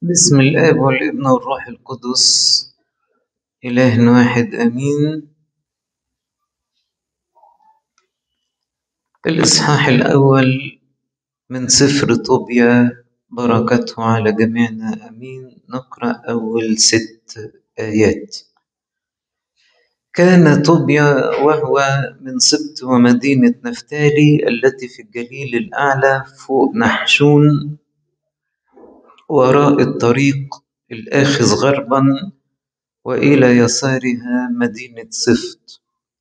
بسم الآب والابن والروح القدس إله واحد آمين الإصحاح الأول من سفر طوبيا بركته على جميعنا آمين نقرأ أول ست آيات كان طوبيا وهو من سبط ومدينة نفتالي التي في الجليل الأعلى فوق نحشون وراء الطريق الآخذ غربا وإلى يسارها مدينة سفط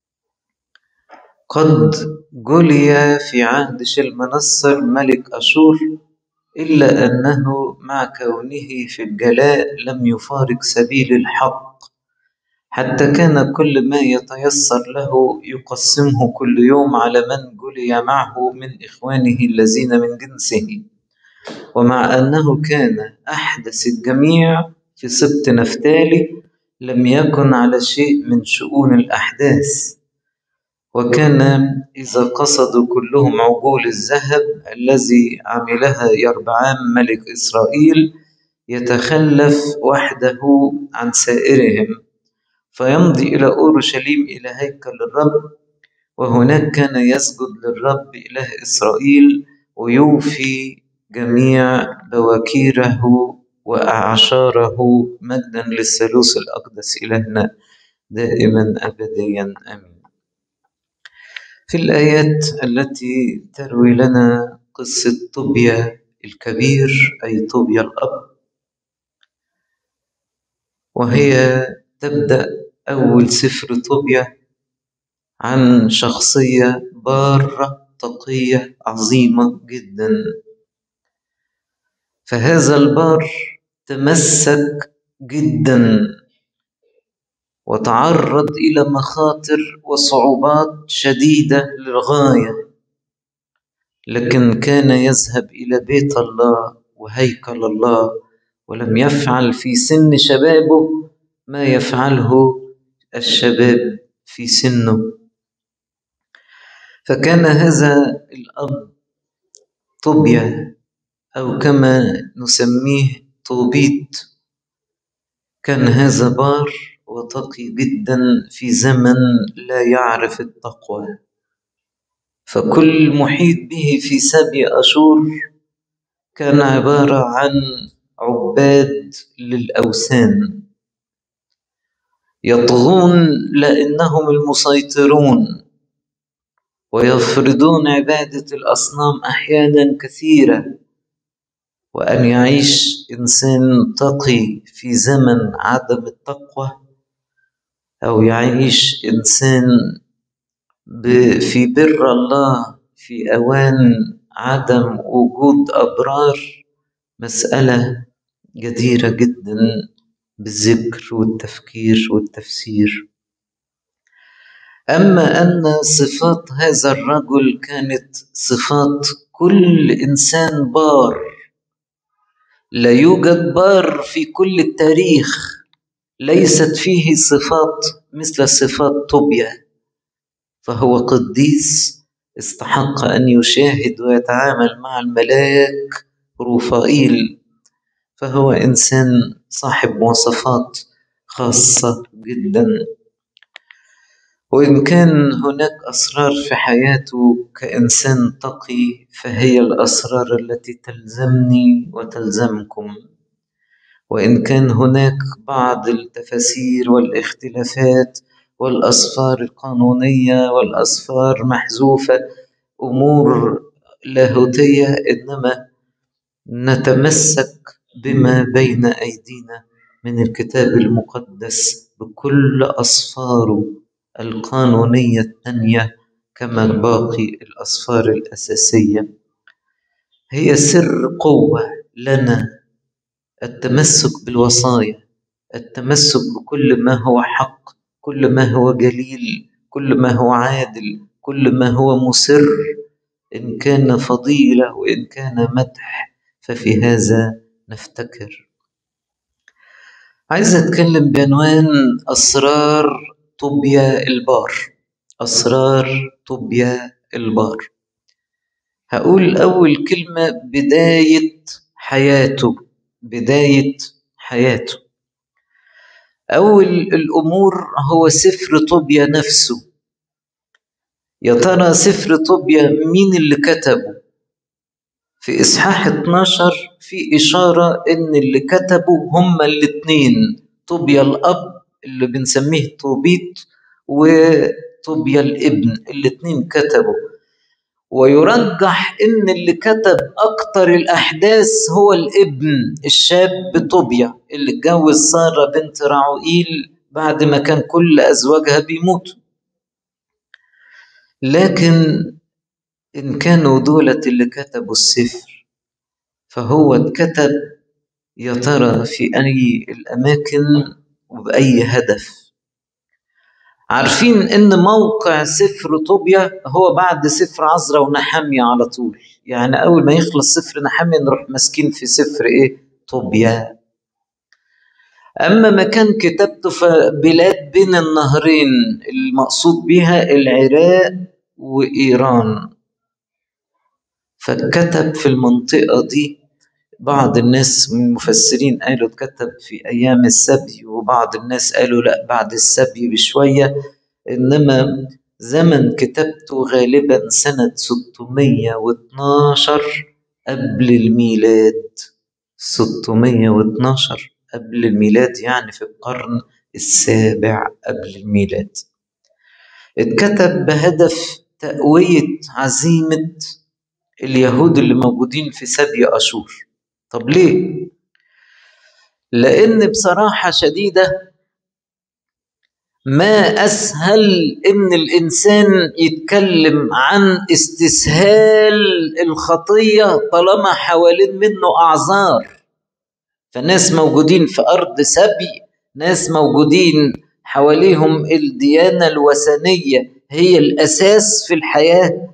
قد جلي في عهد شلمنصر ملك أشور إلا أنه مع كونه في الجلاء لم يفارق سبيل الحق حتى كان كل ما يتيسر له يقسمه كل يوم على من جلي معه من إخوانه الذين من جنسه ومع أنه كان أحدث الجميع في سبط نفتالي لم يكن على شيء من شؤون الأحداث وكان إذا قصدوا كلهم عجول الذهب الذي عملها يربعام ملك إسرائيل يتخلف وحده عن سائرهم فيمضي إلى أورشليم إلى هيكل الرب وهناك كان يسجد للرب إله إسرائيل ويوفي جميع بواكيره وأعشاره مجدا للثالوث الأقدس إلهنا دائما أبديا آمين في الآيات التي تروي لنا قصة طوبيا الكبير أي طوبيا الأب وهي تبدأ أول سفر طوبيا عن شخصية بارة تقية عظيمة جدا فهذا البار تمسك جدا وتعرض إلى مخاطر وصعوبات شديدة للغاية لكن كان يذهب إلى بيت الله وهيكل الله ولم يفعل في سن شبابه ما يفعله الشباب في سنه فكان هذا الأب طوبيا أو كما نسميه طوبيت كان هذا بار وتقي جدا في زمن لا يعرف التقوى فكل محيط به في سبي أشور كان عبارة عن عباد للأوثان يطغون لأنهم المسيطرون ويفرضون عبادة الأصنام أحيانا كثيرة وأن يعيش إنسان تقي في زمن عدم التقوى أو يعيش إنسان في بر الله في أوان عدم وجود أبرار مسألة جديرة جدا بالذكر والتفكير والتفسير أما أن صفات هذا الرجل كانت صفات كل إنسان بار لا يوجد بار في كل التاريخ ليست فيه صفات مثل صفات طوبيا فهو قديس استحق أن يشاهد ويتعامل مع الملاك روفائيل فهو إنسان صاحب مواصفات خاصة جدا وإن كان هناك أسرار في حياته كإنسان تقي فهي الأسرار التي تلزمني وتلزمكم وإن كان هناك بعض التفاسير والاختلافات والأسفار القانونية والأسفار محذوفة أمور لاهوتية إنما نتمسك بما بين أيدينا من الكتاب المقدس بكل أسفاره القانونية الثانية كما باقي الأسفار الأساسية هي سر قوة لنا التمسك بالوصايا التمسك بكل ما هو حق كل ما هو جليل كل ما هو عادل كل ما هو مسر إن كان فضيلة وإن كان مدح ففي هذا نفتكر عايز أتكلم بعنوان أسرار طوبيا البار أسرار طوبيا البار هقول أول كلمة بداية حياته بداية حياته أول الأمور هو سفر طوبيا نفسه يا ترى سفر طوبيا مين اللي كتبه في إصحاح 12 في إشارة إن اللي كتبوا هما الاتنين طوبيا الأب اللي بنسميه طوبيت وطوبيا الابن الاتنين كتبوا ويرجح إن اللي كتب أكتر الأحداث هو الابن الشاب طوبيا اللي اتجوز سارة بنت راعوئيل بعد ما كان كل أزواجها بيموتوا لكن إن كانوا دولة اللي كتبوا السفر فهو اتكتب يا ترى في أي الأماكن وبأي هدف عارفين إن موقع سفر طوبيا هو بعد سفر عزرا ونحمية على طول يعني أول ما يخلص سفر نحمية نروح ماسكين في سفر إيه طوبيا أما مكان كتابته فبلاد بين النهرين المقصود بها العراق وإيران فاتكتب في المنطقة دي بعض الناس من المفسرين قالوا اتكتب في أيام السبي وبعض الناس قالوا لا بعد السبي بشوية إنما زمن كتابته غالبا سنة 612 قبل الميلاد 612 قبل الميلاد يعني في القرن السابع قبل الميلاد اتكتب بهدف تقوية عزيمة اليهود اللي موجودين في سبي أشور طب ليه؟ لأن بصراحة شديدة ما أسهل إن الإنسان يتكلم عن استسهال الخطية طالما حوالين منه أعذار فناس موجودين في أرض سبي ناس موجودين حواليهم الديانة الوثنية هي الأساس في الحياة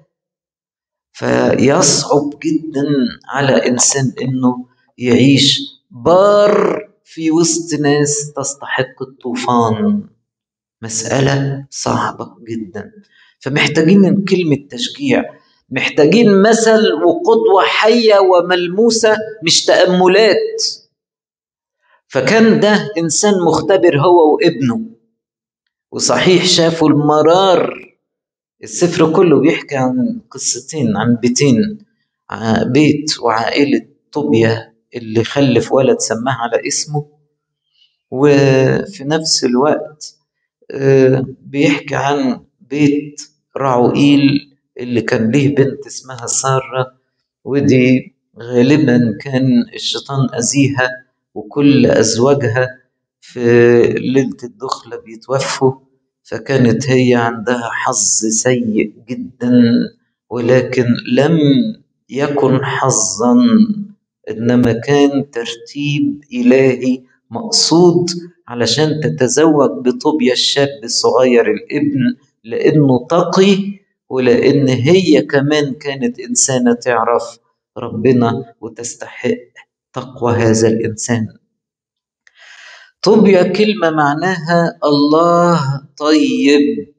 فيصعب جدا على إنسان إنه يعيش بار في وسط ناس تستحق الطوفان مسألة صعبة جدا فمحتاجين كلمة تشجيع محتاجين مثل وقدوة حية وملموسة مش تأملات فكان ده إنسان مختبر هو وابنه وصحيح شافوا المرار السفر كله بيحكي عن قصتين عن بيتين بيت وعائلة طوبيا اللي خلف ولد سماه على اسمه وفي نفس الوقت بيحكي عن بيت راعوئيل اللي كان ليه بنت اسمها سارة ودي غالبا كان الشيطان أذيها وكل أزواجها في ليلة الدخلة بيتوفوا فكانت هي عندها حظ سيء جدا ولكن لم يكن حظا إنما كان ترتيب إلهي مقصود علشان تتزوج بطوبيا الشاب الصغير الابن لأنه تقي ولأن هي كمان كانت إنسانة تعرف ربنا وتستحق تقوى هذا الإنسان طوبيا كلمة معناها الله طيب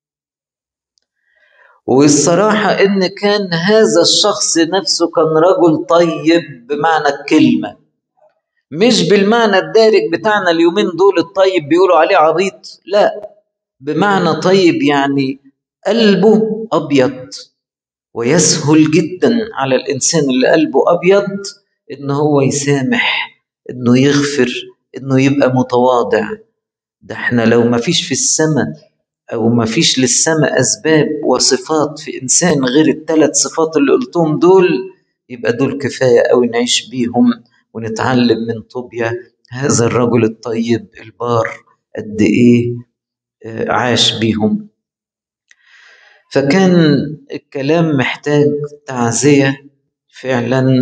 والصراحة إن كان هذا الشخص نفسه كان رجل طيب بمعنى الكلمة مش بالمعنى الدارج بتاعنا اليومين دول الطيب بيقولوا عليه عبيط لا بمعنى طيب يعني قلبه أبيض ويسهل جدا على الإنسان اللي قلبه أبيض إن هو يسامح إنه يغفر إنه يبقى متواضع ده إحنا لو ما فيش في السماء أو ما فيش للسماء أسباب وصفات في إنسان غير الثلاث صفات اللي قلتهم دول يبقى دول كفاية أوي نعيش بيهم ونتعلم من طوبيا هذا الرجل الطيب البار قد إيه عاش بيهم فكان الكلام محتاج تعزية فعلا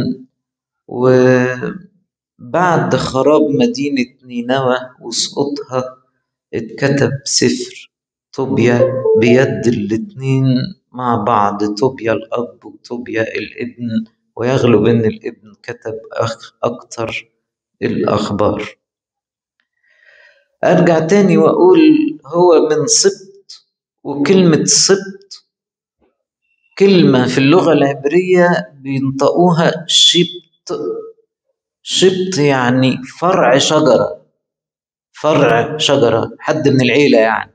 وبعد خراب مدينة نينوى وسقوطها اتكتب سفر طوبيا بيد الاتنين مع بعض طوبيا الأب وطوبيا الابن ويغلب إن الابن كتب أخ أكتر الأخبار أرجع تاني وأقول هو من سبط وكلمة سبط كلمة في اللغة العبرية بينطقوها شبط شبط يعني فرع شجرة فرع شجرة حد من العيلة يعني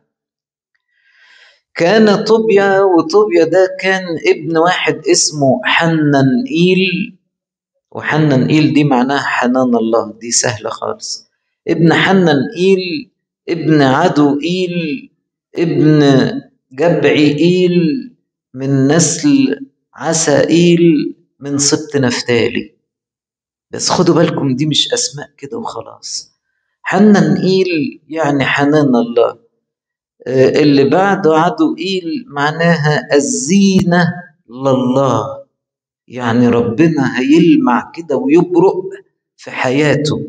كان طوبيا وطوبيا ده كان ابن واحد اسمه حنن إيل وحنن إيل دي معناها حنان الله دي سهلة خالص ابن حنن إيل ابن عدو إيل ابن جبعي إيل من نسل عسى إيل من سبط نفتالي بس خدوا بالكم دي مش أسماء كده وخلاص حنن إيل يعني حنان الله اللي بعده عدو إيل معناها الزينة لله يعني ربنا هيلمع كده ويبرق في حياته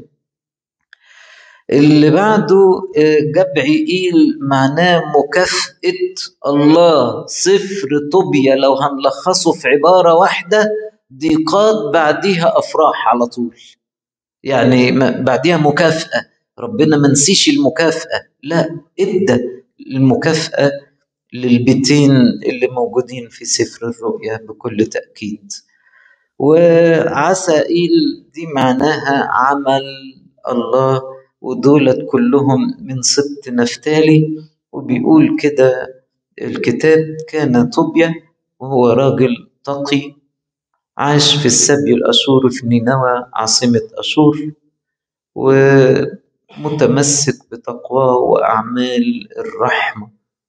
اللي بعده جبعي إيل معناه مكافأة الله صفر طوبيا لو هنلخصه في عبارة واحدة ضيقات بعديها أفراح على طول يعني بعديها مكافأة ربنا ما نسيش المكافأة لا ادى المكافأة للبيتين اللي موجودين في سفر الرؤيا بكل تأكيد وعسى إيل دي معناها عمل الله ودولت كلهم من سبط نفتالي وبيقول كده الكتاب كان طوبيا وهو راجل تقي عاش في السبي الأشور في نينوى عاصمة أشور ومتمسك بتقواه وأعمال الرحمة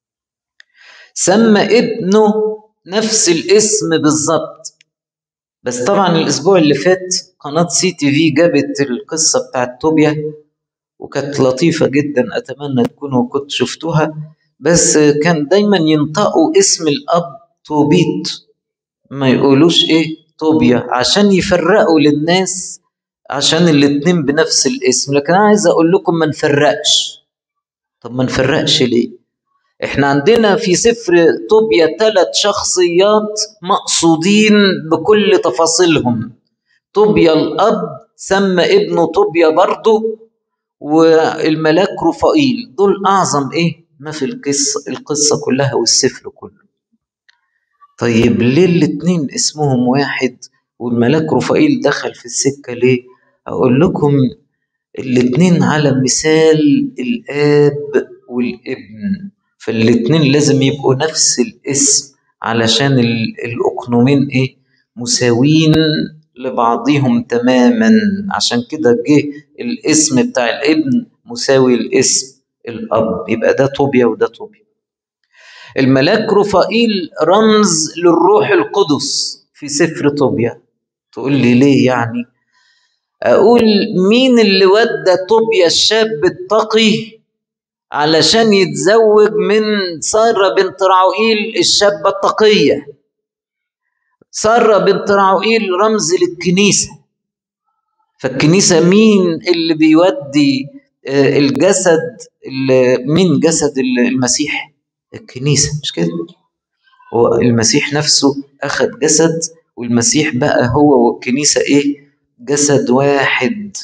سمى ابنه نفس الاسم بالظبط بس طبعا الأسبوع اللي فات قناة سي تي في جابت القصة بتاعت توبيا وكانت لطيفة جدا أتمنى تكونوا كنت شفتوها بس كان دايما ينطقوا اسم الأب توبيت ما يقولوش إيه طوبيا عشان يفرقوا للناس عشان الاتنين بنفس الاسم لكن أنا عايز أقول لكم ما نفرقش طب ما نفرقش ليه احنا عندنا في سفر طوبيا ثلاث شخصيات مقصودين بكل تفاصيلهم طوبيا الأب سمى ابنه طوبيا برضه والملاك رفائيل دول أعظم إيه ما في القصة القصة كلها والسفر كله طيب ليه الاتنين اسمهم واحد والملاك رفائيل دخل في السكة ليه أقول لكم الاتنين على مثال الآب والابن فالاتنين لازم يبقوا نفس الاسم علشان الأقنومين إيه مساوين لبعضهم تماما عشان كده جه الاسم بتاع الابن مساوي الاسم الأب يبقى ده طوبيا وده طوبيا الملاك رفائيل رمز للروح القدس في سفر طوبيا تقول لي ليه يعني أقول مين اللي ودى طوبيا الشاب التقي علشان يتزوج من سارة بنت رعوئيل الشابة التقية سارة بنت رعوئيل رمز للكنيسة فالكنيسة مين اللي بيودي الجسد مين جسد المسيح الكنيسة مش كده هو المسيح نفسه أخذ جسد والمسيح بقى هو والكنيسة إيه جسد واحد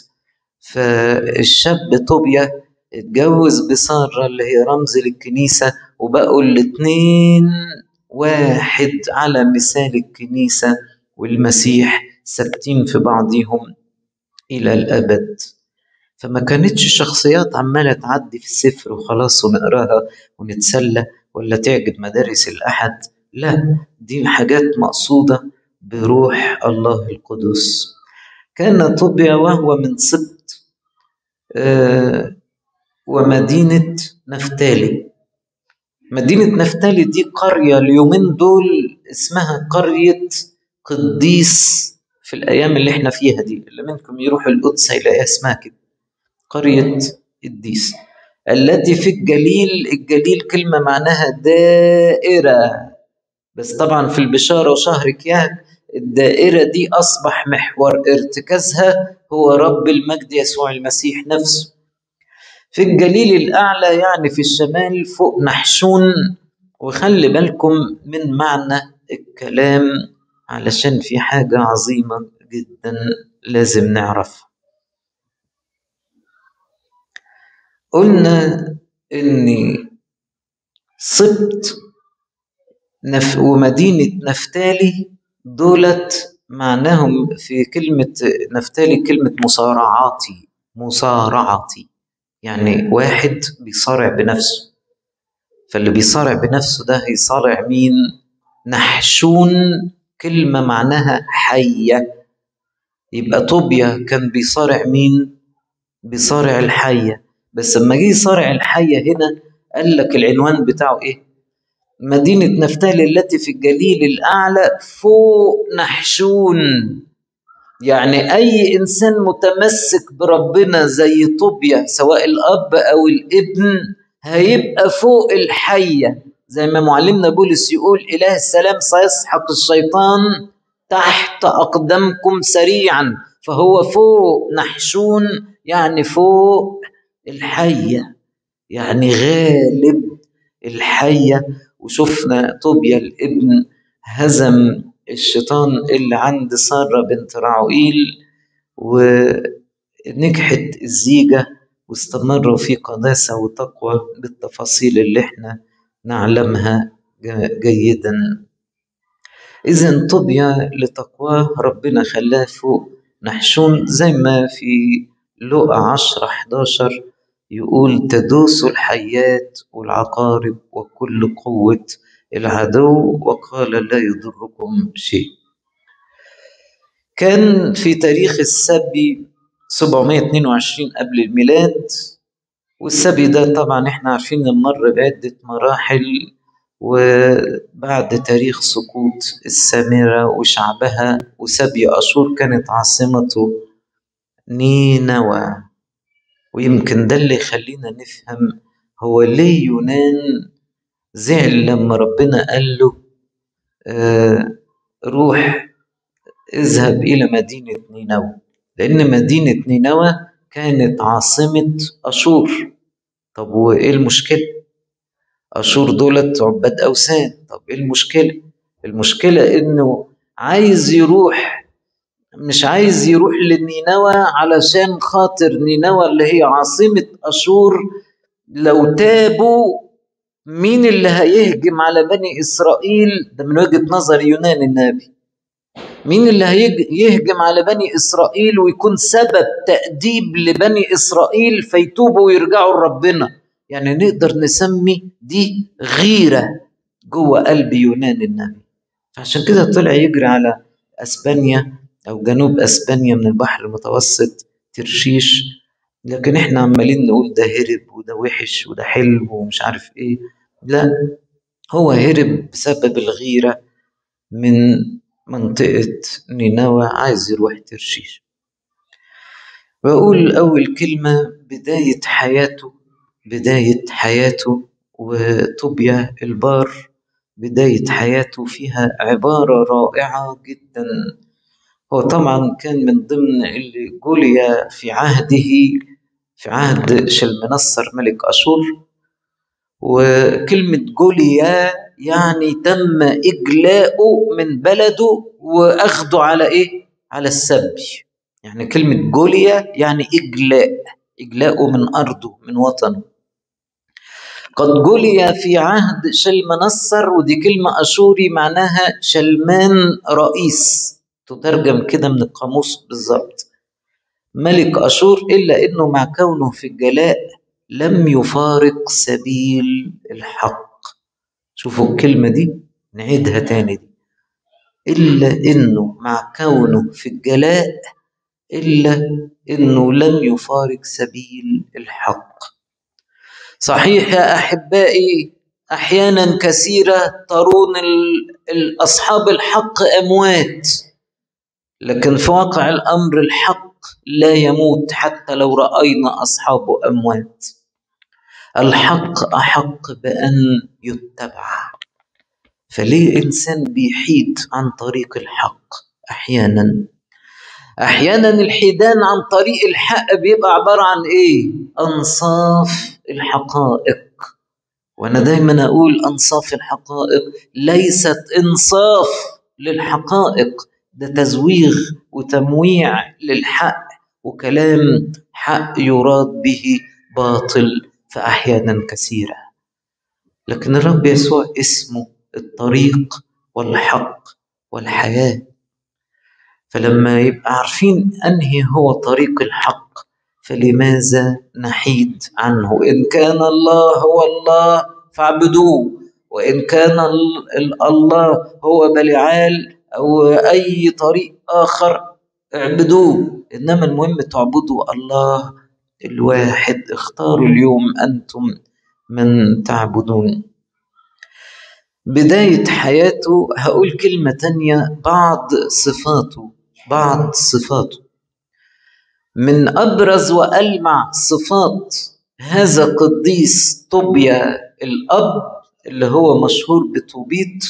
فالشاب طوبيا اتجوز بسارة اللي هي رمز للكنيسة وبقوا الاتنين واحد على مثال الكنيسة والمسيح ثابتين في بعضهم إلى الأبد فما كانتش شخصيات عمالة تعدي في السفر وخلاص ونقراها ونتسلى ولا تعجب مدارس الأحد لا دي حاجات مقصودة بروح الله القدس كان طوبيا وهو من سبط آه ومدينة نفتالي مدينة نفتالي دي قرية اليومين دول اسمها قرية قديس في الأيام اللي احنا فيها دي اللي منكم يروح القدس هيلاقيها اسمها كده قرية قديس التي في الجليل الجليل كلمة معناها دائرة بس طبعا في البشارة وشهر كياك الدائرة دي أصبح محور ارتكازها هو رب المجد يسوع المسيح نفسه في الجليل الأعلى يعني في الشمال فوق نحشون وخلي بالكم من معنى الكلام علشان في حاجة عظيمة جدا لازم نعرفها قلنا إن سبط نف ومدينة نفتالي دولت معناهم في كلمة نفتالي كلمة مصارعاتي مصارعتي يعني واحد بيصارع بنفسه فاللي بيصارع بنفسه ده هيصارع مين نحشون كلمة معناها حية يبقى طوبيا كان بيصارع مين بيصارع الحية بس لما جه يصارع الحية هنا قال لك العنوان بتاعه ايه مدينة نفتالي التي في الجليل الأعلى فوق نحشون يعني أي إنسان متمسك بربنا زي طوبيا سواء الأب أو الابن هيبقى فوق الحية زي ما معلمنا بولس يقول إله السلام سيسحق الشيطان تحت أقدامكم سريعا فهو فوق نحشون يعني فوق الحية يعني غالب الحية وشفنا طوبيا الابن هزم الشيطان اللي عند سارة بنت رعوئيل ونجحت الزيجة واستمروا في قداسة وتقوى بالتفاصيل اللي احنا نعلمها جيدا إذا طوبيا لتقواه ربنا خلاه فوق نحشون زي ما في لقى عشرة 11 يقول تدوس الحيات والعقارب وكل قوة العدو وقال لا يضركم شيء كان في تاريخ السبي 722 قبل الميلاد والسبي ده طبعا احنا عارفين مر بعدة مراحل وبعد تاريخ سقوط السامرة وشعبها وسبي أشور كانت عاصمته نينوى ويمكن ده اللي يخلينا نفهم هو ليه يونان زعل لما ربنا قال له آه روح اذهب إلى مدينة نينوى لأن مدينة نينوى كانت عاصمة أشور طب وإيه المشكلة؟ أشور دولت عباد أوثان طب إيه المشكلة؟ المشكلة إنه عايز يروح مش عايز يروح لنينوى علشان خاطر نينوى اللي هي عاصمة أشور لو تابوا مين اللي هيهجم على بني إسرائيل ده من وجهة نظر يونان النبي مين اللي هيهجم على بني إسرائيل ويكون سبب تأديب لبني إسرائيل فيتوبوا ويرجعوا لربنا يعني نقدر نسمي دي غيرة جوه قلب يونان النبي فعشان كده طلع يجري على أسبانيا أو جنوب أسبانيا من البحر المتوسط ترشيش لكن احنا عمالين نقول ده هرب وده وحش وده حلو ومش عارف ايه لا هو هرب بسبب الغيرة من منطقة نينوى عايز يروح ترشيش بقول أول كلمة بداية حياته بداية حياته وطوبيا البار بداية حياته فيها عبارة رائعة جدا هو طبعا كان من ضمن اللي جوليا في عهده في عهد شلمنصر ملك أشور وكلمة جوليا يعني تم إجلاؤه من بلده وأخده على إيه؟ على السبي يعني كلمة جوليا يعني إجلاء إجلاؤه من أرضه من وطنه قد جلي في عهد شلمنصر ودي كلمة أشوري معناها شلمان رئيس تترجم كده من القاموس بالظبط ملك أشور إلا إنه مع كونه في الجلاء لم يفارق سبيل الحق شوفوا الكلمة دي نعيدها تاني دي إلا إنه مع كونه في الجلاء إلا إنه لم يفارق سبيل الحق صحيح يا أحبائي أحيانا كثيرة ترون أصحاب الحق أموات لكن في واقع الأمر الحق لا يموت حتى لو رأينا أصحابه أموات الحق أحق بأن يتبع فليه إنسان بيحيد عن طريق الحق أحيانا أحيانا الحيدان عن طريق الحق بيبقى عبارة عن إيه؟ أنصاف الحقائق وأنا دايما أقول أنصاف الحقائق ليست إنصاف للحقائق ده تزويغ وتمويع للحق وكلام حق يراد به باطل فأحيانا كثيرة لكن الرب يسوع اسمه الطريق والحق والحياة فلما يبقى عارفين أنهي هو طريق الحق فلماذا نحيد عنه إن كان الله هو الله فاعبدوه وإن كان الله هو بلعال أو أي طريق آخر اعبدوه إنما المهم تعبدوا الله الواحد اختاروا اليوم أنتم من تعبدون بداية حياته هقول كلمة تانية بعض صفاته بعض صفاته من أبرز وألمع صفات هذا قديس طوبيا الأب اللي هو مشهور بطوبيت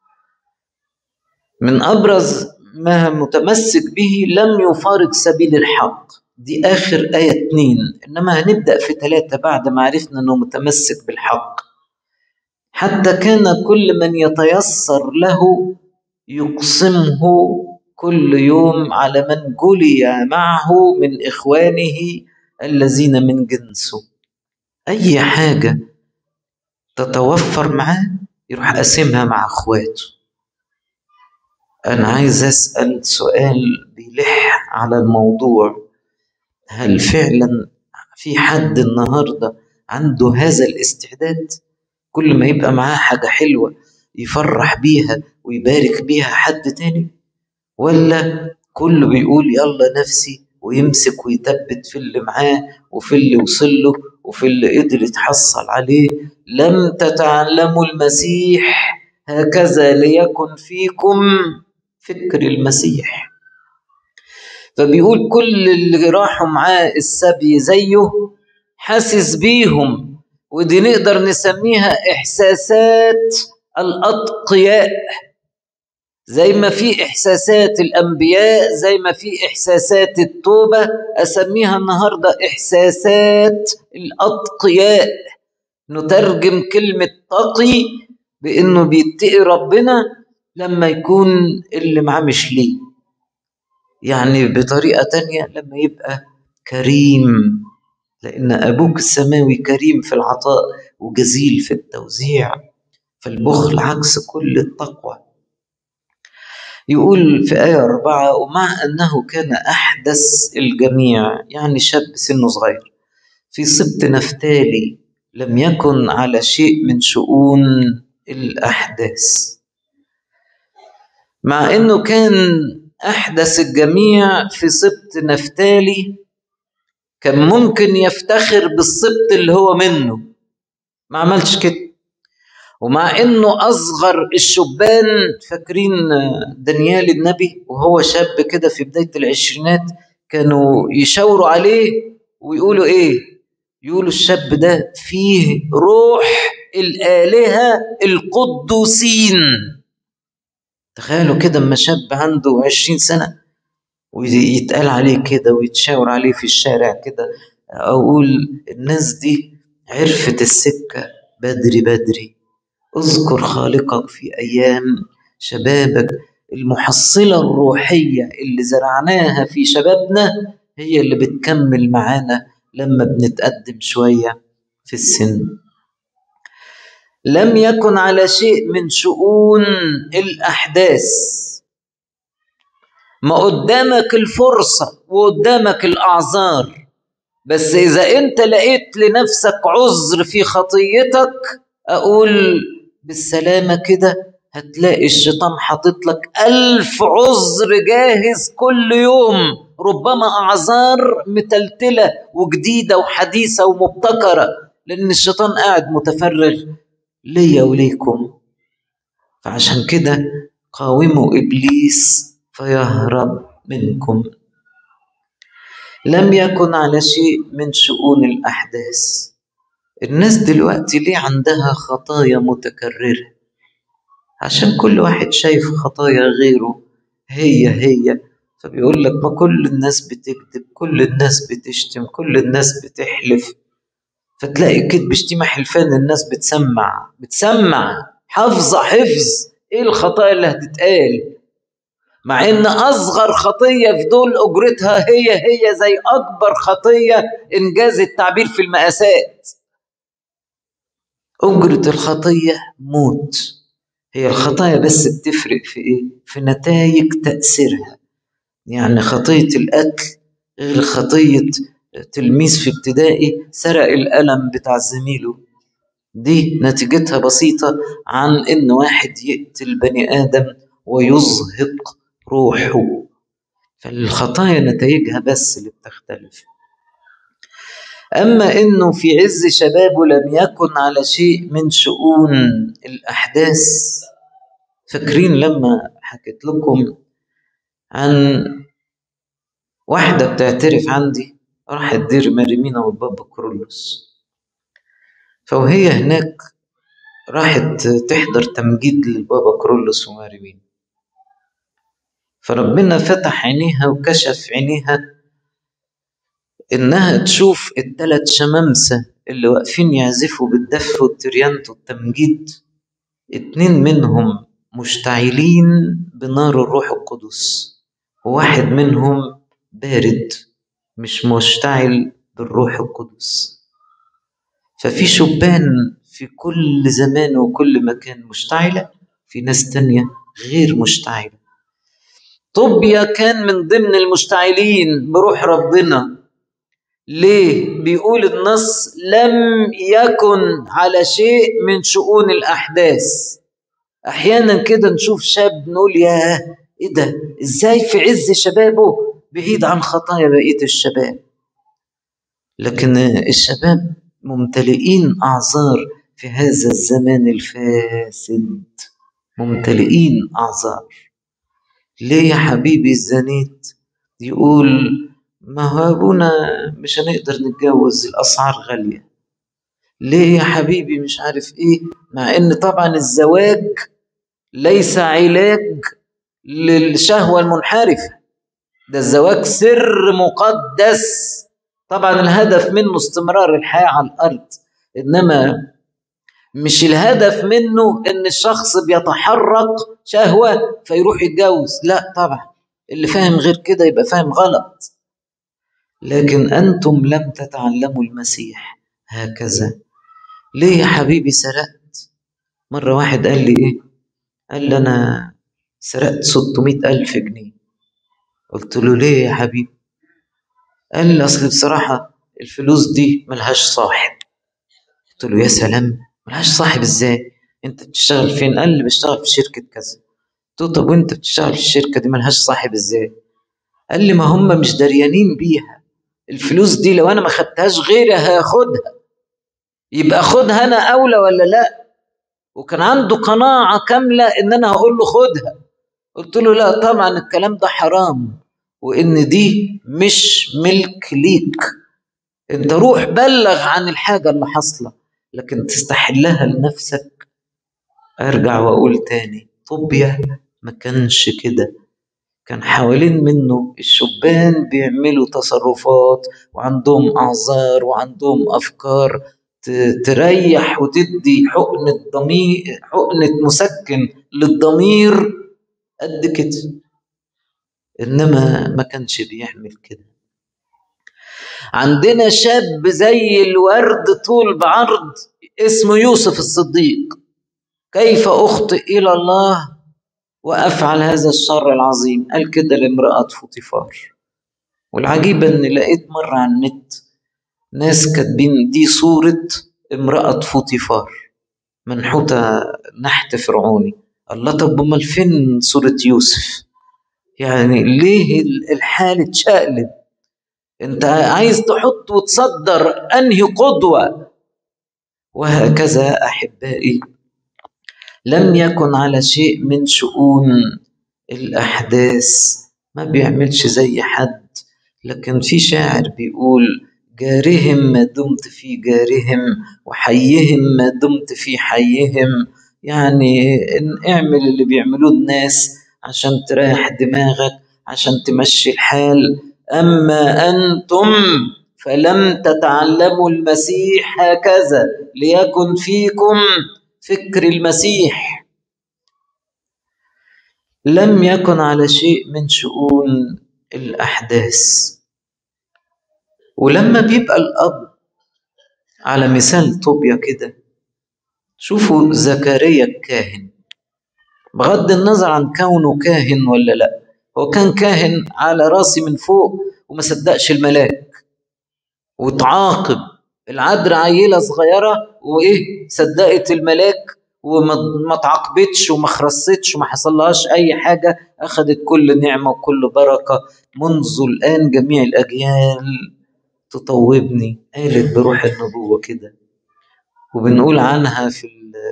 من أبرز ما متمسك به لم يفارق سبيل الحق دي آخر آية اتنين إنما هنبدأ في ثلاثة بعد ما عرفنا إنه متمسك بالحق حتى كان كل من يتيسر له يقسمه كل يوم على من جلي معه من إخوانه الذين من جنسه أي حاجة تتوفر معاه يروح قاسمها مع إخواته أنا عايز أسأل سؤال بيلح على الموضوع هل فعلا في حد النهاردة عنده هذا الاستعداد كل ما يبقى معاه حاجة حلوة يفرح بيها ويبارك بيها حد تاني ولا كله بيقول يلا نفسي ويمسك ويثبت في اللي معاه وفي اللي وصل له وفي اللي قدر يتحصل عليه لم تتعلموا المسيح هكذا ليكن فيكم فكر المسيح فبيقول كل اللي راحوا معاه السبي زيه حاسس بيهم ودي نقدر نسميها احساسات الاتقياء زي ما في احساسات الانبياء زي ما في احساسات التوبه اسميها النهارده احساسات الاتقياء نترجم كلمه تقي بانه بيتقي ربنا لما يكون اللي معاه مش ليه يعني بطريقه تانية لما يبقى كريم لان ابوك السماوي كريم في العطاء وجزيل في التوزيع فالبخل عكس كل التقوى يقول في آية أربعة ومع أنه كان أحدث الجميع يعني شاب سنه صغير في سبط نفتالي لم يكن على شيء من شؤون الأحداث مع أنه كان أحدث الجميع في سبط نفتالي كان ممكن يفتخر بالسبط اللي هو منه ما عملش كده ومع انه اصغر الشبان فاكرين دانيال النبي وهو شاب كده في بدايه العشرينات كانوا يشاوروا عليه ويقولوا ايه يقولوا الشاب ده فيه روح الالهه القدوسين تخيلوا كده اما شاب عنده عشرين سنه ويتقال عليه كده ويتشاور عليه في الشارع كده اقول الناس دي عرفت السكه بدري بدري اذكر خالقك في ايام شبابك المحصله الروحيه اللي زرعناها في شبابنا هي اللي بتكمل معانا لما بنتقدم شويه في السن لم يكن على شيء من شؤون الاحداث ما قدامك الفرصه وقدامك الاعذار بس اذا انت لقيت لنفسك عذر في خطيتك اقول بالسلامة كده هتلاقي الشيطان حاطط لك ألف عذر جاهز كل يوم ربما أعذار متلتلة وجديدة وحديثة ومبتكرة لأن الشيطان قاعد متفرغ ليا وليكم فعشان كده قاوموا إبليس فيهرب منكم لم يكن على شيء من شؤون الأحداث الناس دلوقتي ليه عندها خطايا متكررة عشان كل واحد شايف خطايا غيره هي هي فبيقول لك ما كل الناس بتكذب كل الناس بتشتم كل الناس بتحلف فتلاقي كذب شتيمة حلفان الناس بتسمع بتسمع حافظة حفظ ايه الخطايا اللي هتتقال مع ان اصغر خطية في دول اجرتها هي هي زي اكبر خطية انجاز التعبير في المقاسات أجرة الخطية موت هي الخطايا بس بتفرق في إيه؟ في نتائج تأثيرها يعني خطية القتل غير خطية تلميذ في ابتدائي سرق القلم بتاع زميله دي نتيجتها بسيطة عن إن واحد يقتل بني آدم ويزهق روحه فالخطايا نتائجها بس اللي بتختلف أما إنه في عز شبابه لم يكن على شيء من شؤون الأحداث فاكرين لما حكيت لكم عن واحدة بتعترف عندي راحت دير مريمينا والبابا كرولوس فوهي هناك راحت تحضر تمجيد للبابا كرولوس وماريمينا فربنا فتح عينيها وكشف عينيها إنها تشوف التلات شمامسة اللي واقفين يعزفوا بالدف والتريانت والتمجيد اتنين منهم مشتعلين بنار الروح القدس وواحد منهم بارد مش مشتعل بالروح القدس ففي شبان في كل زمان وكل مكان مشتعلة في ناس تانية غير مشتعلة طوبيا كان من ضمن المشتعلين بروح ربنا ليه؟ بيقول النص لم يكن على شيء من شؤون الأحداث أحيانا كده نشوف شاب نقول يا إيه ده؟ إزاي في عز شبابه بعيد عن خطايا بقية الشباب لكن الشباب ممتلئين أعذار في هذا الزمان الفاسد ممتلئين أعذار ليه يا حبيبي الزنيت يقول ما هو أبونا مش هنقدر نتجوز الأسعار غالية ليه يا حبيبي مش عارف إيه مع إن طبعا الزواج ليس علاج للشهوة المنحرفة ده الزواج سر مقدس طبعا الهدف منه استمرار الحياة على الأرض إنما مش الهدف منه إن الشخص بيتحرك شهوة فيروح يتجوز لا طبعا اللي فاهم غير كده يبقى فاهم غلط لكن أنتم لم تتعلموا المسيح هكذا ليه يا حبيبي سرقت مرة واحد قال لي إيه قال لي أنا سرقت 600 ألف جنيه قلت له ليه يا حبيبي قال لي أصل بصراحة الفلوس دي ملهاش صاحب قلت له يا سلام ملهاش صاحب إزاي أنت بتشتغل فين قال لي بشتغل في شركة كذا قلت له طب وأنت بتشتغل في الشركة دي ملهاش صاحب إزاي قال لي ما هم مش دريانين بيها الفلوس دي لو أنا ما خدتهاش غيري هاخدها يبقى خدها أنا أولى ولا لأ وكان عنده قناعة كاملة إن أنا هقول له خدها قلت له لا طبعا الكلام ده حرام وإن دي مش ملك ليك أنت روح بلغ عن الحاجة اللي حاصلة لكن تستحلها لنفسك أرجع وأقول تاني طوبيا ما كانش كده كان حوالين منه الشبان بيعملوا تصرفات وعندهم أعذار وعندهم أفكار تريح وتدي حقنة ضمير حقنة مسكن للضمير قد كده إنما ما كانش بيعمل كده عندنا شاب زي الورد طول بعرض اسمه يوسف الصديق كيف أخطئ إلى الله وأفعل هذا الشر العظيم قال كده لامرأة فوطيفار والعجيب إن لقيت مرة على النت ناس كاتبين دي صورة امرأة فوطيفار منحوتة نحت فرعوني الله طب امال فين صورة يوسف يعني ليه الحال اتشقلب انت عايز تحط وتصدر انهي قدوة وهكذا احبائي لم يكن على شيء من شؤون الاحداث ما بيعملش زي حد لكن في شاعر بيقول جارهم ما دمت في جارهم وحيهم ما دمت في حيهم يعني إن اعمل اللي بيعملوه الناس عشان تريح دماغك عشان تمشي الحال أما أنتم فلم تتعلموا المسيح هكذا ليكن فيكم فكر المسيح لم يكن على شيء من شؤون الأحداث ولما بيبقى الأب على مثال طوبيا كده شوفوا زكريا الكاهن بغض النظر عن كونه كاهن ولا لا هو كان كاهن على راسي من فوق وما صدقش الملاك وتعاقب العذراء عيلة صغيرة وإيه صدقت الملاك وما تعاقبتش وما خرستش وما حصلهاش أي حاجة أخذت كل نعمة وكل بركة منذ الآن جميع الأجيال تطوبني قالت بروح النبوة كده وبنقول عنها في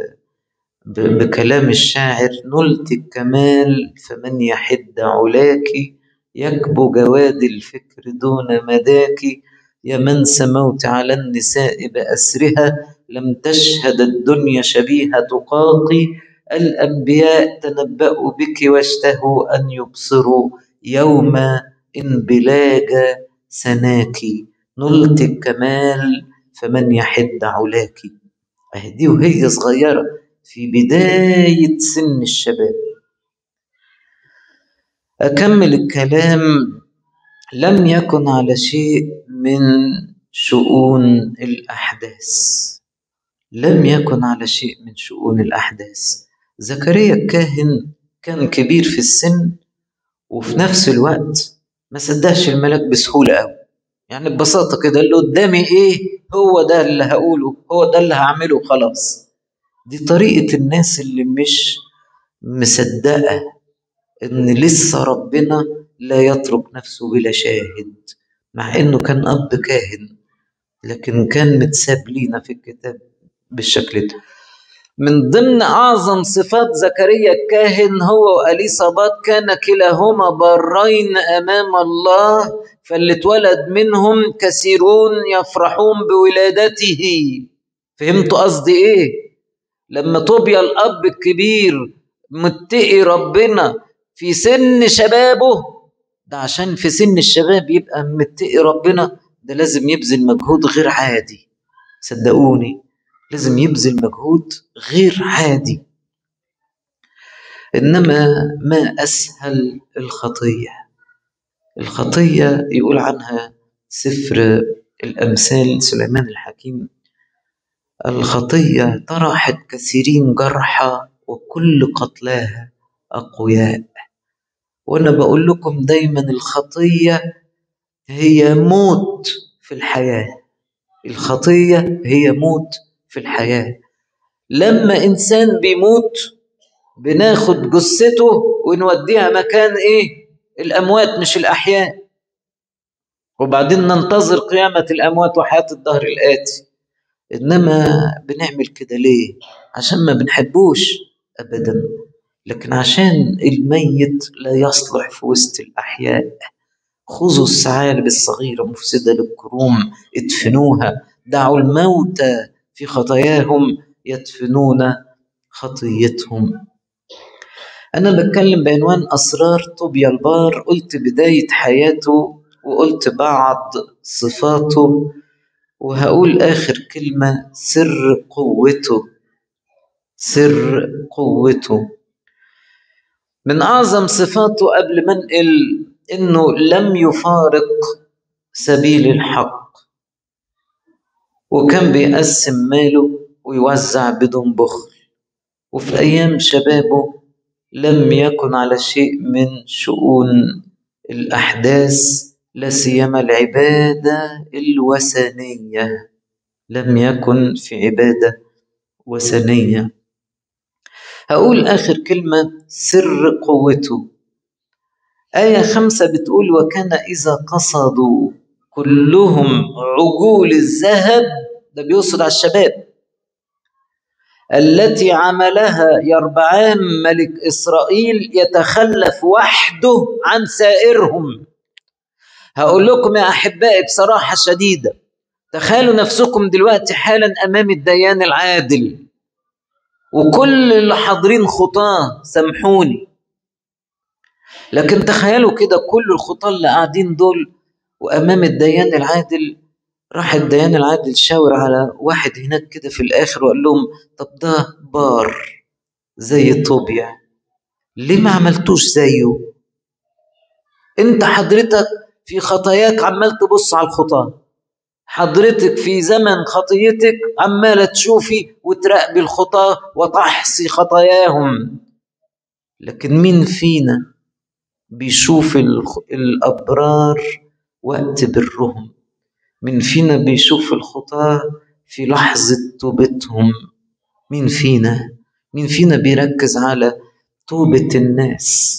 بكلام الشاعر نلت الكمال فمن يحد علاك يكبو جواد الفكر دون مداك يا من سموت على النساء بأسرها لم تشهد الدنيا شبيهة قاقي الأنبياء تنبأوا بك واشتهوا أن يبصروا يوم انبلاج سناك نلت الكمال فمن يحد علاك أهدي وهي صغيرة في بداية سن الشباب أكمل الكلام لم يكن على شيء من شؤون الأحداث لم يكن على شيء من شؤون الأحداث زكريا الكاهن كان كبير في السن وفي نفس الوقت ما صدقش الملاك بسهولة أوي يعني ببساطة كده اللي قدامي إيه هو ده اللي هقوله هو ده اللي هعمله خلاص دي طريقة الناس اللي مش مصدقة إن لسه ربنا لا يترك نفسه بلا شاهد مع إنه كان أب كاهن لكن كان متساب لينا في الكتاب بالشكل ده من ضمن أعظم صفات زكريا الكاهن هو وأليصابات كان كلاهما برين أمام الله فاللي اتولد منهم كثيرون يفرحون بولادته فهمتوا قصدي إيه؟ لما طوبيا الأب الكبير متقي ربنا في سن شبابه ده عشان في سن الشباب يبقى متقي ربنا ده لازم يبذل مجهود غير عادي صدقوني لازم يبذل مجهود غير عادي انما ما اسهل الخطيه الخطيه يقول عنها سفر الامثال سليمان الحكيم الخطيه طرحت كثيرين جرحى وكل قتلاها اقوياء وانا بقول لكم دايما الخطيه هي موت في الحياه الخطيه هي موت في الحياة لما إنسان بيموت بناخد جثته ونوديها مكان إيه الأموات مش الأحياء وبعدين ننتظر قيامة الأموات وحياة الدهر الآتي إنما بنعمل كده ليه عشان ما بنحبوش أبدا لكن عشان الميت لا يصلح في وسط الأحياء خذوا الثعالب الصغيرة مفسدة للكروم ادفنوها دعوا الموتى في خطاياهم يدفنون خطيتهم أنا بتكلم بعنوان أسرار طوبيا البار قلت بداية حياته وقلت بعض صفاته وهقول آخر كلمة سر قوته سر قوته من أعظم صفاته قبل ما انقل إنه لم يفارق سبيل الحق وكان بيقسم ماله ويوزع بدون بخل وفي أيام شبابه لم يكن على شيء من شؤون الأحداث لا سيما العبادة الوثنية لم يكن في عبادة وثنية هقول آخر كلمة سر قوته آية خمسة بتقول وكان إذا قصدوا كلهم عجول الذهب ده بيقصد على الشباب التي عملها يربعام ملك إسرائيل يتخلف وحده عن سائرهم هقول لكم يا أحبائي بصراحة شديدة تخيلوا نفسكم دلوقتي حالا أمام الديان العادل وكل اللي حاضرين خطاة سامحوني لكن تخيلوا كده كل الخطاة اللي قاعدين دول وأمام الديان العادل راح الديان العادل شاور على واحد هناك كده في الآخر وقال لهم طب ده بار زي طوبيا ليه ما عملتوش زيه انت حضرتك في خطاياك عمال تبص على الخطاة حضرتك في زمن خطيتك عمالة تشوفي وتراقبي الخطاة وتحصي خطاياهم لكن مين فينا بيشوف الأبرار وقت برهم مين فينا بيشوف الخطاة في لحظة توبتهم مين فينا مين فينا بيركز على توبة الناس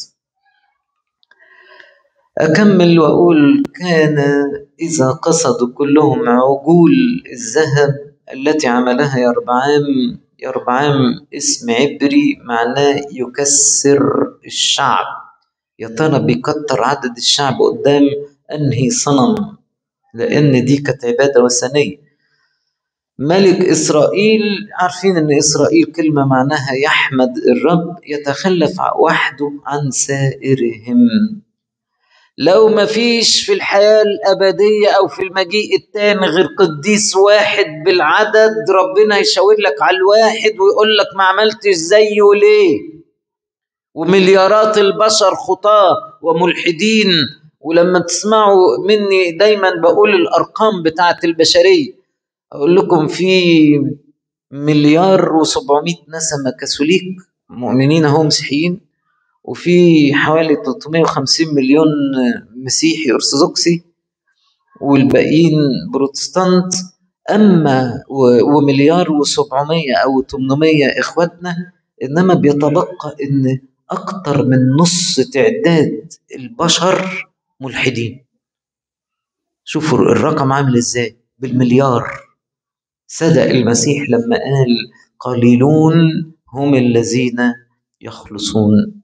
أكمل وأقول كان إذا قصدوا كلهم عجول الذهب التي عملها يربعام يربعام اسم عبري معناه يكسر الشعب يا ترى بيكتر عدد الشعب قدام أنهي صنم لأن دي كانت عبادة وثنية ملك إسرائيل عارفين أن إسرائيل كلمة معناها يحمد الرب يتخلف وحده عن سائرهم لو ما فيش في الحياة الأبدية أو في المجيء التاني غير قديس واحد بالعدد ربنا يشاور لك على الواحد ويقول لك ما عملتش زيه ليه ومليارات البشر خطاة وملحدين ولما تسمعوا مني دايما بقول الأرقام بتاعت البشرية أقول لكم في مليار وسبعمائة نسمة كاثوليك مؤمنين هم مسيحيين وفي حوالي 350 مليون مسيحي أرثوذكسي والباقيين بروتستانت أما ومليار وسبعمية أو 800 إخواتنا إنما بيتبقى إن أكتر من نص تعداد البشر ملحدين شوفوا الرقم عامل إزاي بالمليار صدق المسيح لما قال قليلون هم الذين يخلصون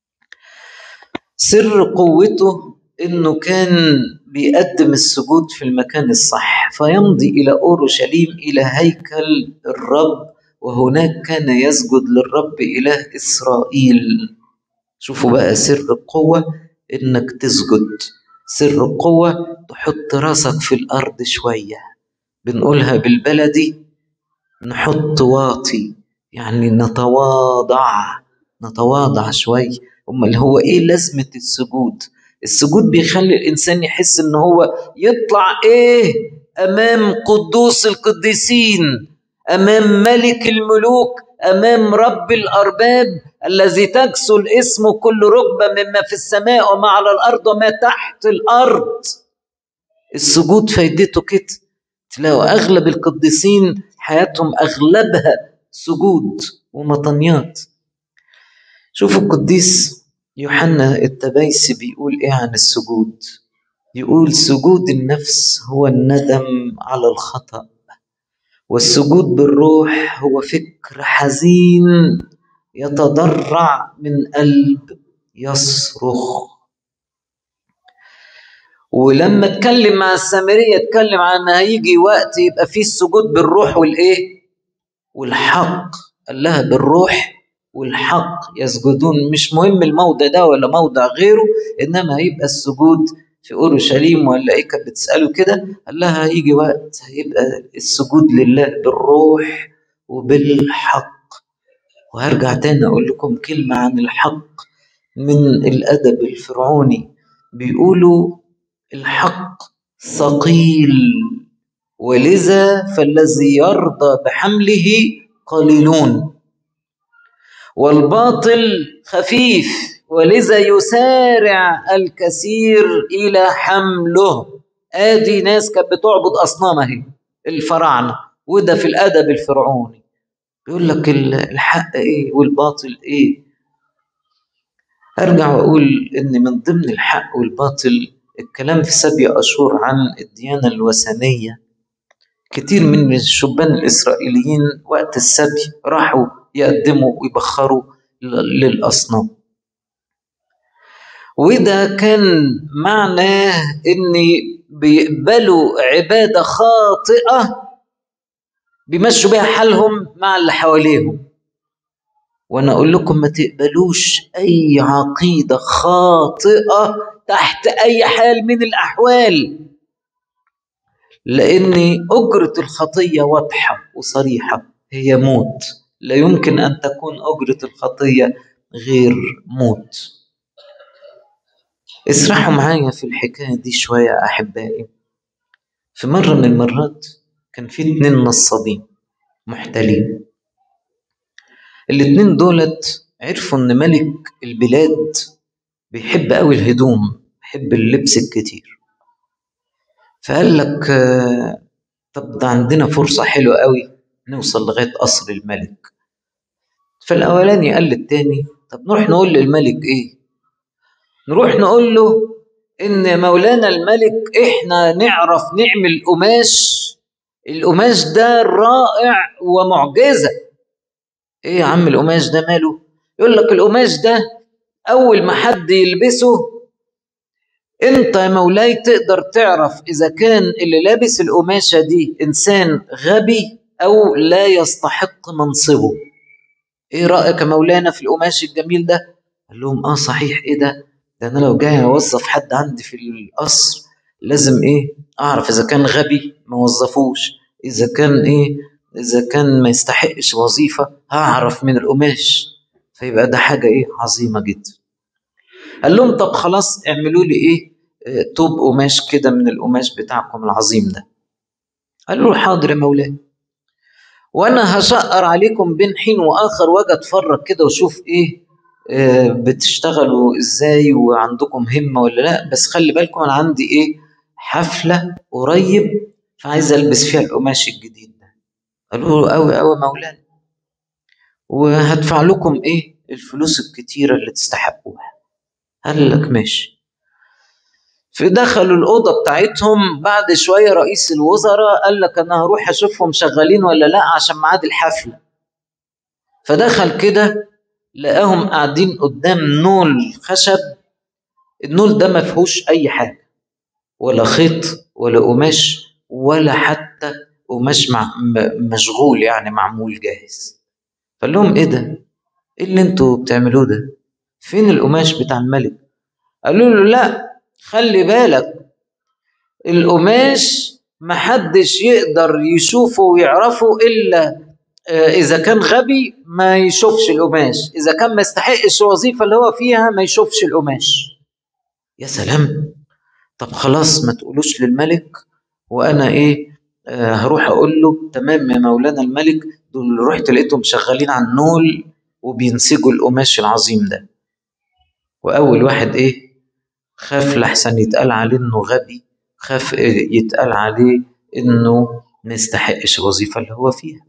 سر قوته انه كان بيقدم السجود في المكان الصح فيمضي الى اورشليم الى هيكل الرب وهناك كان يسجد للرب اله اسرائيل شوفوا بقى سر القوه انك تسجد سر القوه تحط راسك في الارض شويه بنقولها بالبلدي نحط واطي يعني نتواضع نتواضع شوي امال هو ايه لازمه السجود السجود بيخلي الانسان يحس ان هو يطلع ايه امام قدوس القديسين امام ملك الملوك امام رب الارباب الذي تكسو الاسم كل ركبه مما في السماء وما على الارض وما تحت الارض السجود فايدته كده تلاقوا اغلب القديسين حياتهم اغلبها سجود ومطنيات شوفوا القديس يوحنا التبيسي بيقول ايه عن السجود يقول سجود النفس هو الندم على الخطأ والسجود بالروح هو فكر حزين يتضرع من قلب يصرخ ولما اتكلم مع السامريه اتكلم عن ان هيجي وقت يبقى فيه السجود بالروح والايه والحق قال لها بالروح والحق يسجدون مش مهم الموضع ده ولا موضع غيره انما هيبقى السجود في اورشليم ولا ايه كانت بتساله كده قال لها هيجي وقت هيبقى السجود لله بالروح وبالحق وهرجع تاني اقول لكم كلمه عن الحق من الادب الفرعوني بيقولوا الحق ثقيل ولذا فالذي يرضى بحمله قليلون والباطل خفيف ولذا يسارع الكثير الى حمله ادي ناس كانت بتعبد اصنام اهي الفراعنه وده في الادب الفرعوني يقول لك الحق ايه والباطل ايه ارجع واقول ان من ضمن الحق والباطل الكلام في سبي اشور عن الديانه الوثنيه كتير من الشبان الاسرائيليين وقت السبي راحوا يقدموا ويبخروا للأصنام وده كان معناه ان بيقبلوا عبادة خاطئة بيمشوا بيها حالهم مع اللي حواليهم وانا اقول لكم ما تقبلوش اي عقيدة خاطئة تحت اي حال من الاحوال لان اجرة الخطية واضحة وصريحة هي موت لا يمكن أن تكون أجرة الخطية غير موت اسرحوا معايا في الحكاية دي شوية أحبائي في مرة من المرات كان في اتنين نصابين محتلين الاتنين دولت عرفوا ان ملك البلاد بيحب قوي الهدوم بيحب اللبس الكتير فقال لك آه، طب ده عندنا فرصة حلوة قوي نوصل لغاية قصر الملك فالأولاني قال للتاني طب نروح نقول للملك إيه نروح نقول له إن مولانا الملك إحنا نعرف نعمل قماش القماش ده رائع ومعجزة إيه يا عم القماش ده ماله يقول لك القماش ده أول ما حد يلبسه انت يا مولاي تقدر تعرف اذا كان اللي لابس القماشه دي انسان غبي او لا يستحق منصبه ايه رايك يا مولانا في القماش الجميل ده قال لهم اه صحيح ايه ده ده انا لو جاي اوظف حد عندي في القصر لازم ايه اعرف اذا كان غبي ما وظفوش اذا كان ايه اذا كان ما يستحقش وظيفه هعرف من القماش فيبقى ده حاجه ايه عظيمه جدا قال لهم طب خلاص اعملوا لي ايه آه، توب قماش كده من القماش بتاعكم العظيم ده قالوا له حاضر يا مولاي وانا هشقر عليكم بين حين واخر واجي اتفرج كده واشوف ايه آه، بتشتغلوا ازاي وعندكم همه ولا لا بس خلي بالكم انا عندي ايه حفله قريب فعايز البس فيها القماش الجديد ده قالوا له قوي قوي مولانا وهدفع لكم ايه الفلوس الكتيره اللي تستحقوها قال لك ماشي فدخلوا الأوضة بتاعتهم بعد شوية رئيس الوزراء قال لك أنا هروح أشوفهم شغالين ولا لأ عشان ميعاد الحفلة فدخل كده لقاهم قاعدين قدام نول خشب النول ده ما فيهوش أي حاجة ولا خيط ولا قماش ولا حتى قماش مع مشغول يعني معمول جاهز فقال لهم ايه ده؟ ايه اللي انتوا بتعملوه ده؟ فين القماش بتاع الملك؟ قالوا له لا خلي بالك القماش محدش يقدر يشوفه ويعرفه الا آه، اذا كان غبي ما يشوفش القماش اذا كان ما يستحقش الوظيفه اللي هو فيها ما يشوفش القماش يا سلام طب خلاص ما تقولوش للملك وانا ايه آه هروح اقول له تمام يا مولانا الملك دول رحت لقيتهم شغالين على النول وبينسجوا القماش العظيم ده واول واحد ايه خاف لحسن يتقال عليه انه غبي خاف يتقال عليه انه ما يستحقش الوظيفه اللي هو فيها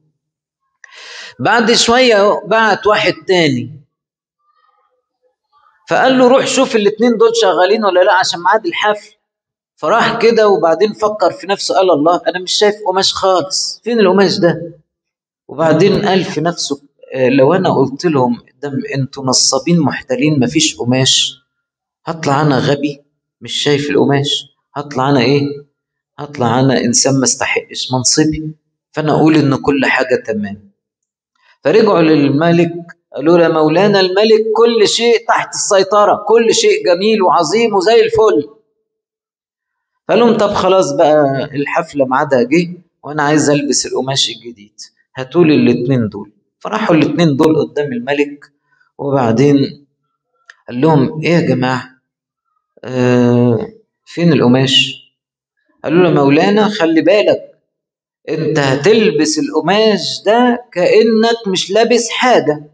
بعد شويه بعت واحد تاني فقال له روح شوف الاتنين دول شغالين ولا لا عشان ميعاد الحفل فراح كده وبعدين فكر في نفسه قال الله انا مش شايف قماش خالص فين القماش ده وبعدين قال في نفسه آه، لو انا قلت لهم دم انتوا نصابين محتالين مفيش قماش هطلع انا غبي مش شايف القماش هطلع انا ايه هطلع انا انسان ما استحقش منصبي فانا اقول ان كل حاجه تمام فرجعوا للملك قالوا له يا مولانا الملك كل شيء تحت السيطره كل شيء جميل وعظيم وزي الفل قال لهم طب خلاص بقى الحفله ميعادها جه وانا عايز البس القماش الجديد هاتوا لي الاثنين دول فراحوا الاثنين دول قدام الملك وبعدين قال لهم ايه يا جماعه آه فين القماش قالوا له مولانا خلي بالك انت هتلبس القماش ده كانك مش لابس حاجه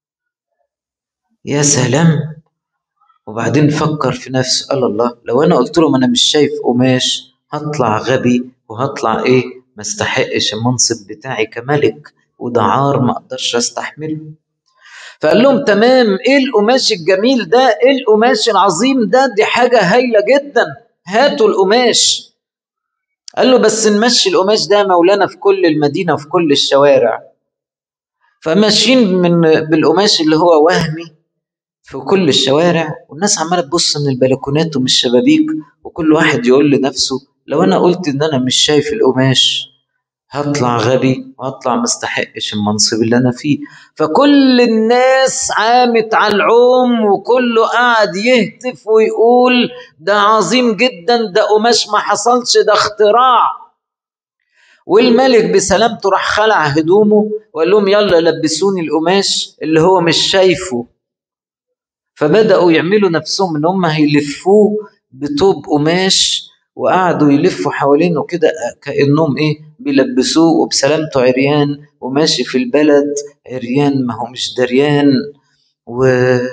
يا سلام وبعدين فكر في نفسه قال الله لو انا قلت لهم انا مش شايف قماش هطلع غبي وهطلع ايه ما استحقش المنصب بتاعي كملك وده عار ما اقدرش استحمله فقال لهم تمام ايه القماش الجميل ده ايه القماش العظيم ده دي حاجة هايلة جدا هاتوا القماش قال له بس نمشي القماش ده مولانا في كل المدينة وفي كل الشوارع فماشيين من بالقماش اللي هو وهمي في كل الشوارع والناس عماله تبص من البلكونات ومن الشبابيك وكل واحد يقول لنفسه لو انا قلت ان انا مش شايف القماش هطلع غبي وهطلع مستحقش المنصب اللي انا فيه فكل الناس عامت على العوم وكله قاعد يهتف ويقول ده عظيم جدا ده قماش ما حصلش ده اختراع والملك بسلامته راح خلع هدومه وقال لهم يلا لبسوني القماش اللي هو مش شايفه فبدأوا يعملوا نفسهم ان هم هيلفوه بطوب قماش وقعدوا يلفوا حوالينه كده كأنهم ايه بيلبسوه وبسلامته عريان وماشي في البلد عريان ما هو مش دريان و...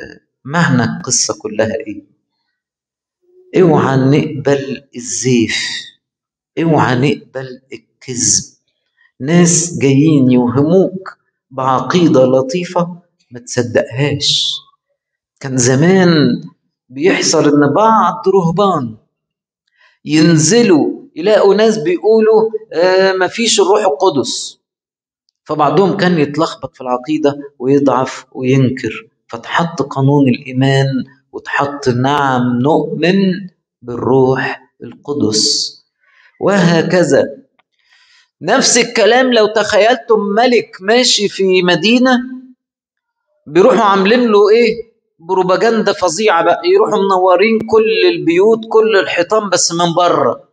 معنى القصة كلها إيه؟ اوعى نقبل الزيف اوعى نقبل الكذب ناس جايين يوهموك بعقيدة لطيفة ما تصدقهاش كان زمان بيحصل ان بعض رهبان ينزلوا يلاقوا ناس بيقولوا آه مفيش الروح القدس فبعضهم كان يتلخبط في العقيدة ويضعف وينكر فتحط قانون الإيمان وتحط نعم نؤمن بالروح القدس وهكذا نفس الكلام لو تخيلتم ملك ماشي في مدينة بيروحوا عاملين له ايه بروباجندا فظيعة بقى يروحوا منورين كل البيوت كل الحيطان بس من بره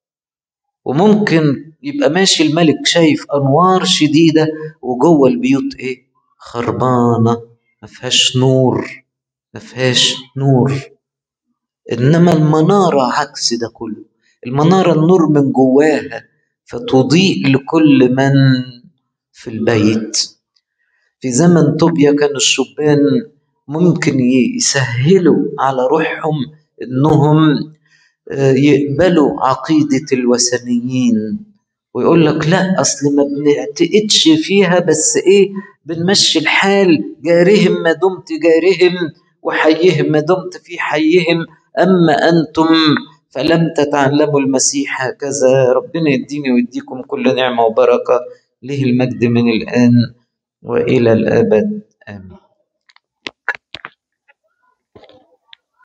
وممكن يبقى ماشي الملك شايف انوار شديدة وجوه البيوت ايه خربانة ما فيهاش نور ما فيهاش نور انما المنارة عكس ده كله المنارة النور من جواها فتضيء لكل من في البيت في زمن طوبيا كان الشبان ممكن يسهلوا على روحهم انهم يقبلوا عقيدة الوثنيين ويقول لك لا اصل ما بنعتقدش فيها بس ايه بنمشي الحال جارهم ما دمت جارهم وحيهم ما دمت في حيهم اما انتم فلم تتعلموا المسيح هكذا ربنا يديني ويديكم كل نعمه وبركه له المجد من الان والى الابد امين